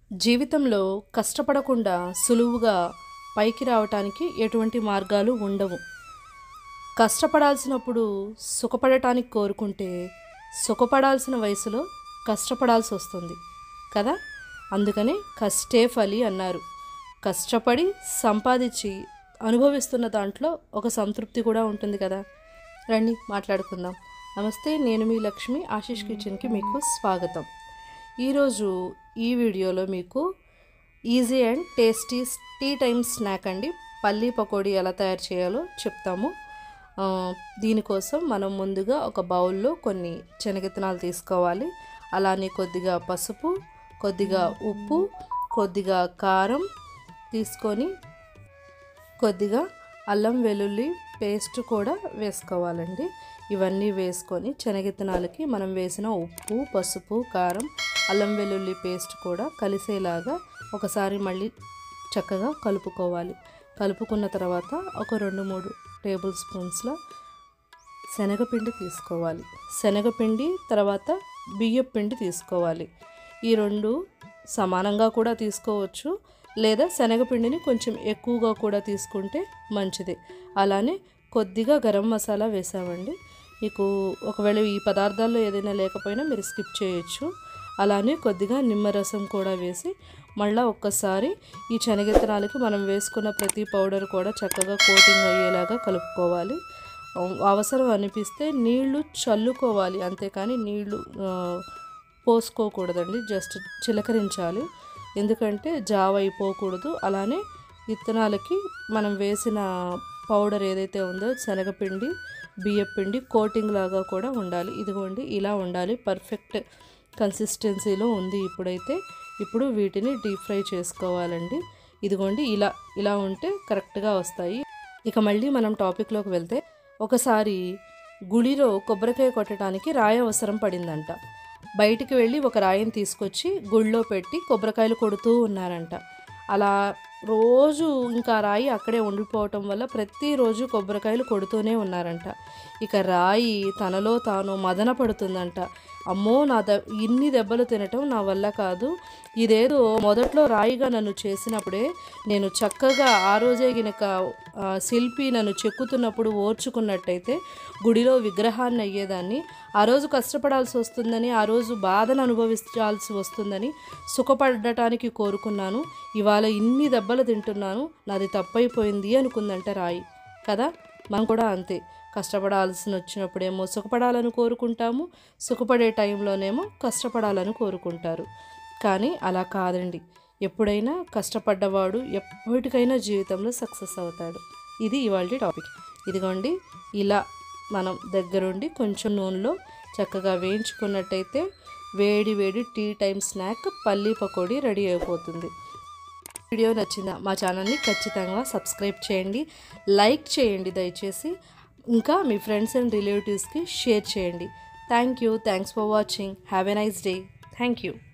జీవితంలో కష్టపడకుండా సులువుగా పైకి రావటానికి ఎటువంటి మార్గాలు ఉండవు కష్టపడాల్సినప్పుడు సుఖపడటానికి కోరుకుంటే సుఖపడాల్సిన వయసులో కష్టపడాల్సి వస్తుంది కదా అందుకని కష్టే ఫలి అన్నారు కష్టపడి సంపాదించి అనుభవిస్తున్న దాంట్లో ఒక సంతృప్తి కూడా ఉంటుంది కదా రండి మాట్లాడుకుందాం నమస్తే నేను మీ లక్ష్మి ఆశీష్ కిచెన్కి మీకు స్వాగతం ఈరోజు ఈ వీడియోలో మీకు easy and tasty tea time snack అండి పల్లీ పకోడీ ఎలా తయారు చేయాలో చెప్తాము ఆ, దీనికోసం మనం ముందుగా ఒక బౌల్లో కొన్ని శనగిత్తనాలు తీసుకోవాలి అలానే కొద్దిగా పసుపు కొద్దిగా ఉప్పు కొద్దిగా కారం తీసుకొని కొద్దిగా అల్లం వెల్లుల్లి పేస్ట్ కూడా వేసుకోవాలండి ఇవన్నీ వేసుకొని శనగిత్తనాలకి మనం వేసిన ఉప్పు పసుపు కారం అల్లం వెల్లుల్లి పేస్ట్ కూడా కలిసేలాగా ఒకసారి మళ్ళీ చక్కగా కలుపుకోవాలి కలుపుకున్న తర్వాత ఒక రెండు మూడు టేబుల్ స్పూన్స్ల శనగపిండి తీసుకోవాలి శనగపిండి తర్వాత బియ్యం పిండి తీసుకోవాలి ఈ రెండు సమానంగా కూడా తీసుకోవచ్చు లేదా శనగపిండిని కొంచెం ఎక్కువగా కూడా తీసుకుంటే మంచిది అలానే కొద్దిగా గరం మసాలా వేసామండి మీకు ఒకవేళ ఈ పదార్థాల్లో ఏదైనా లేకపోయినా మీరు స్కిప్ చేయొచ్చు అలానే కొద్దిగా నిమ్మరసం కూడా వేసి మళ్ళీ ఒక్కసారి ఈ శనగిత్తనాలకి మనం వేసుకున్న ప్రతి పౌడర్ కూడా చక్కగా కోటింగ్ అయ్యేలాగా కలుపుకోవాలి అవసరం అనిపిస్తే నీళ్లు చల్లుకోవాలి అంతేకాని నీళ్లు ఆ, పోసుకోకూడదండి జస్ట్ చిలకరించాలి ఎందుకంటే జావ అయిపోకూడదు అలానే విత్తనాలకి మనం వేసిన పౌడర్ ఏదైతే ఉందో శనగపిండి బియ్యపిండి కోటింగ్ లాగా కూడా ఉండాలి ఇదిగోండి ఇలా ఉండాలి పర్ఫెక్ట్ కన్సిస్టెన్సీలో ఉంది ఇప్పుడైతే ఇప్పుడు వీటిని డీప్ ఫ్రై చేసుకోవాలండి ఇదిగోండి ఇలా ఇలా ఉంటే కరెక్ట్గా వస్తాయి ఇక మళ్ళీ మనం టాపిక్లోకి వెళ్తే ఒకసారి గుడిలో కొబ్బరికాయ కొట్టడానికి రాయి అవసరం పడిందంట బయటికి వెళ్ళి ఒక రాయిని తీసుకొచ్చి గుళ్ళో పెట్టి కొబ్బరికాయలు కొడుతూ ఉన్నారంట అలా రోజు ఇంకా ఆ రాయి అక్కడే ఉండిపోవటం వల్ల ప్రతిరోజు కొబ్బరికాయలు కొడుతూనే ఉన్నారంట ఇక రాయి తనలో తాను మదన పడుతుందంట అమ్మో నా ద ఇన్ని దెబ్బలు తినటం నా వల్ల కాదు ఇదేదో మొదట్లో రాయిగా నన్ను చేసినప్పుడే నేను చక్కగా ఆ రోజే గినక ఆ, శిల్పి నన్ను చెక్కుతున్నప్పుడు ఓర్చుకున్నట్టయితే గుడిలో విగ్రహాన్ని అయ్యేదాన్ని ఆ రోజు కష్టపడాల్సి వస్తుందని ఆ రోజు బాధను అనుభవించాల్సి వస్తుందని సుఖపడటానికి కోరుకున్నాను ఇవాళ ఇన్ని దెబ్బలు తింటున్నాను నాది తప్పైపోయింది అనుకుందంట రాయి కదా మనం కూడా అంతే కష్టపడాల్సి వచ్చినప్పుడేమో సుఖపడాలని కోరుకుంటాము సుఖపడే టైంలోనేమో కష్టపడాలని కోరుకుంటారు కానీ అలా కాదండి ఎప్పుడైనా కష్టపడ్డవాడు ఎప్పటికైనా జీవితంలో సక్సెస్ అవుతాడు ఇది ఇవాళ టాపిక్ ఇదిగోండి ఇలా మనం దగ్గరుండి కొంచెం నూనెలో చక్కగా వేయించుకున్నట్టయితే వేడి వేడి టీ టైం స్నాక్ పల్లీ పకోడీ రెడీ అయిపోతుంది వీడియో నచ్చిందా మా ఛానల్ని ఖచ్చితంగా సబ్స్క్రైబ్ చేయండి లైక్ చేయండి దయచేసి ఇంకా మీ ఫ్రెండ్స్ అండ్ రిలేటివ్స్కి షేర్ చేయండి thank you thanks for watching have a nice day thank you